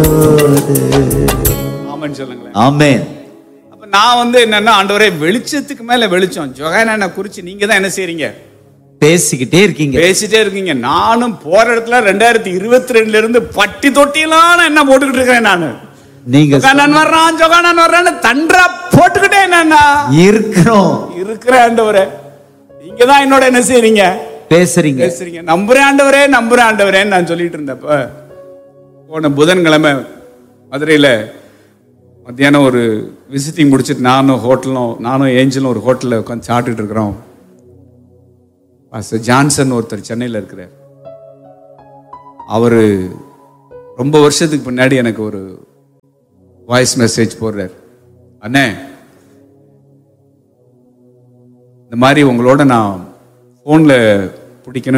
ஆமான்னு சொல்லுங்களேன் ஆமென் அப்ப நான் வந்து என்னன்னா ஆண்டவரே வெளிச்சத்துக்கு மேல வெளிச்சம் ஜொகானா குறிச்சு நீங்க தான் என்ன செய்றீங்க பேசிக்கிட்டே இருக்கீங்க பேசிட்டே இருக்கீங்க நானும் போற இடத்துல ரெண்டாயிரத்தி இருபத்தி ரெண்டுல இருந்து பட்டி தொட்டிலாம் நான் என்ன போட்டுக்கிட்டு இருக்கிறேன் நானு நீங்க ஜொகானான் வர்றான் ஜொகானான் வர்றான்னு தன்றா போட்டுக்கிட்டே என்னன்னா இருக்கிறோம் இருக்கிற ஆண்டவரே நீங்க தான் என்னோட என்ன செய்றீங்க பேசுறீங்க பேசுறீங்க நம்புறேன் ஆண்டவரே நம்புறேன் ஆண்டவரேன்னு நான் சொல்லிட்டு இருந்தப்ப போன புதன்கிழமை மதுரையில மத்தியானம் ஒரு விசிட்டிங் முடிச்சிட்டு நானும் ஹோட்டலும் நானும் ஏஞ்சலும் ஒரு ஹோட்டலில் உட்காந்து சாப்பிட்டுட்டு இருக்கிறோம் பாஸ்டர் ஜான்சன் ஒருத்தர் சென்னையில் இருக்கிறார் அவர் ரொம்ப வருஷத்துக்கு முன்னாடி எனக்கு ஒரு வாய்ஸ் மெசேஜ் போடுறார் அண்ணே இந்த மாதிரி உங்களோட நான் ஃபோனில் பிடிக்கணும்